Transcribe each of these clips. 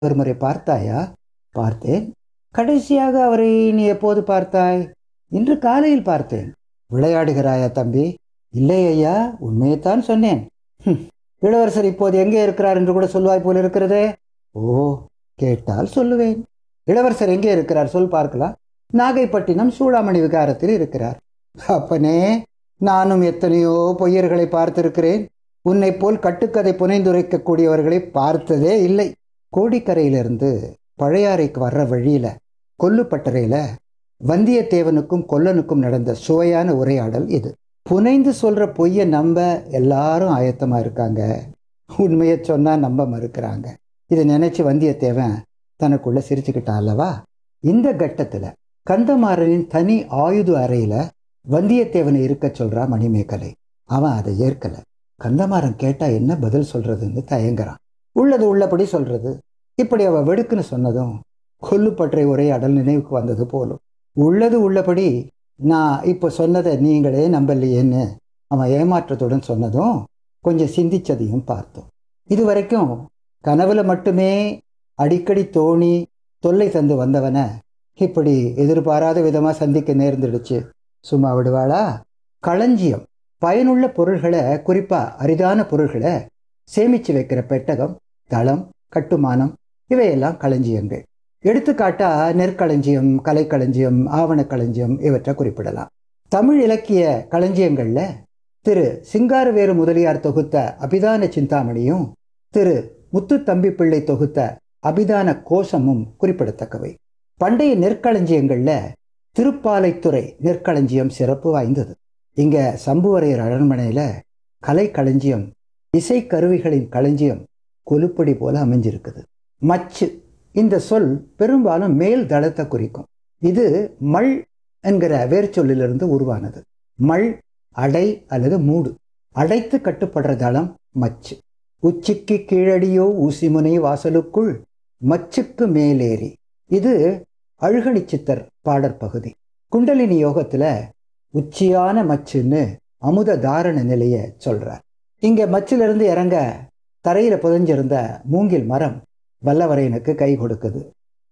ஒரு முறை பார்த்தாயா பார்த்தேன் கடைசியாக அவரை நீ எப்போது பார்த்தாய் இன்று காலையில் பார்த்தேன் விளையாடுகிறாயா தம்பி இல்லை ஐயா உண்மையைத்தான் சொன்னேன் "ஹும், இளவரசர் இப்போது எங்கே இருக்கிறார் என்று கூட சொல்வாய் போல இருக்கிறதே ஓ கேட்டால் சொல்லுவேன் இளவரசர் எங்கே இருக்கிறார் சொல் பார்க்கலாம் நாகைப்பட்டினம் சூடாமணி விகாரத்தில் இருக்கிறார் அப்பனே நானும் எத்தனையோ பொய்யர்களை பார்த்திருக்கிறேன் உன்னைப் போல் கட்டுக்கதை புனைந்துரைக்கக்கூடியவர்களை பார்த்ததே இல்லை கோடிக்கரையிலிருந்து பழையாறைக்கு வர்ற வழியில கொல்லுப்பட்டறையில வந்தியத்தேவனுக்கும் கொல்லனுக்கும் நடந்த சுவையான உரையாடல் இது புனைந்து சொல்ற பொய்யை நம்ப எல்லாரும் ஆயத்தமா இருக்காங்க உண்மையை சொன்னா நம்ப மறுக்கிறாங்க இதை நினைச்சு வந்தியத்தேவன் தனக்குள்ள சிரிச்சுக்கிட்டான் அல்லவா இந்த கட்டத்துல கந்தமாறனின் தனி ஆயுத அறையில வந்தியத்தேவனை இருக்க சொல்றா மணிமேகலை அவன் அதை ஏற்கல கந்தமாறன் கேட்டா என்ன பதில் சொல்றதுன்னு தயங்குறான் உள்ளது உள்ளபடி சொல்றது இப்படி அவ வெடுக்குன்னு சொன்னதும் கொல்லுப்பற்றை உரையாடல் நினைவுக்கு வந்தது போலும் உள்ளது உள்ளபடி நான் இப்போ சொன்னதை நீங்களே நம்பலையேன்னு அவன் ஏமாற்றத்துடன் சொன்னதும் கொஞ்சம் சிந்திச்சதையும் பார்த்தோம் இது வரைக்கும் கனவுல மட்டுமே அடிக்கடி தோணி தொல்லை தந்து வந்தவனை இப்படி எதிர்பாராத விதமாக சந்திக்க நேர்ந்துடுச்சு சும்மா விடுவாளா களஞ்சியம் பயனுள்ள பொருள்களை குறிப்பாக அரிதான பொருள்களை சேமித்து வைக்கிற பெட்டகம் தளம் கட்டுமானம் இவையெல்லாம் களஞ்சியங்கள் எடுத்துக்காட்டா நெற்களஞ்சியம் கலைக்களஞ்சியம் ஆவணக்களஞ்சியம் இவற்றை குறிப்பிடலாம் தமிழ் இலக்கிய களஞ்சியங்கள்ல திரு சிங்காரவேறு முதலியார் தொகுத்த அபிதான சிந்தாமணியும் திரு முத்து தம்பி பிள்ளை தொகுத்த அபிதான கோஷமும் குறிப்பிடத்தக்கவை பண்டைய நெற்களஞ்சியங்கள்ல திருப்பாலைத்துறை நெற்களஞ்சியம் சிறப்பு வாய்ந்தது இங்க சம்புவரையர் அரண்மனையில கலைக்களஞ்சியம் இசைக்கருவிகளின் களஞ்சியம் கொலுப்படி போல அமைஞ்சிருக்குது மச்சு இந்த சொல் பெரும்பாலும் மேல் தளத்தை குறிக்கும் இது மல் என்கிற வேர்ச்சொல்லிலிருந்து உருவானது மல் அடை அல்லது மூடு அடைத்து கட்டுப்படுற தளம் மச்சு உச்சிக்கு கீழடியோ ஊசிமுனை வாசலுக்குள் மச்சுக்கு மேலேறி இது அழுகணி சித்தர் பாடற் பகுதி குண்டலினி யோகத்துல உச்சியான மச்சுன்னு அமுத தாரண நிலைய சொல்றார் இங்க மச்சிலிருந்து இறங்க தரையில புதைஞ்சிருந்த மூங்கில் மரம் வல்லவரையனுக்கு கை கொடுக்குது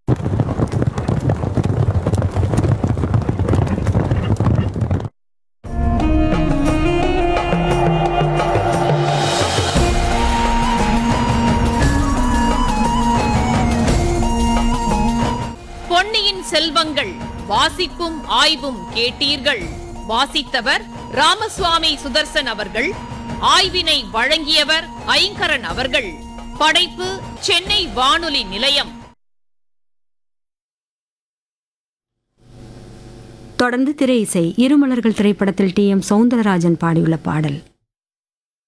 பொன்னியின் செல்வங்கள் வாசிப்பும் ஆய்வும் கேட்டீர்கள் வாசித்தவர் ராமசுவாமி சுதர்சன் அவர்கள் ஆய்வினை வழங்கியவர் ஐங்கரன் அவர்கள் படைப்பு சென்னை வானொலி நிலையம் தொடர்ந்து திரை இசை இருமலர்கள் திரைப்படத்தில் டி எம் சௌந்தரராஜன் பாடியுள்ள பாடல்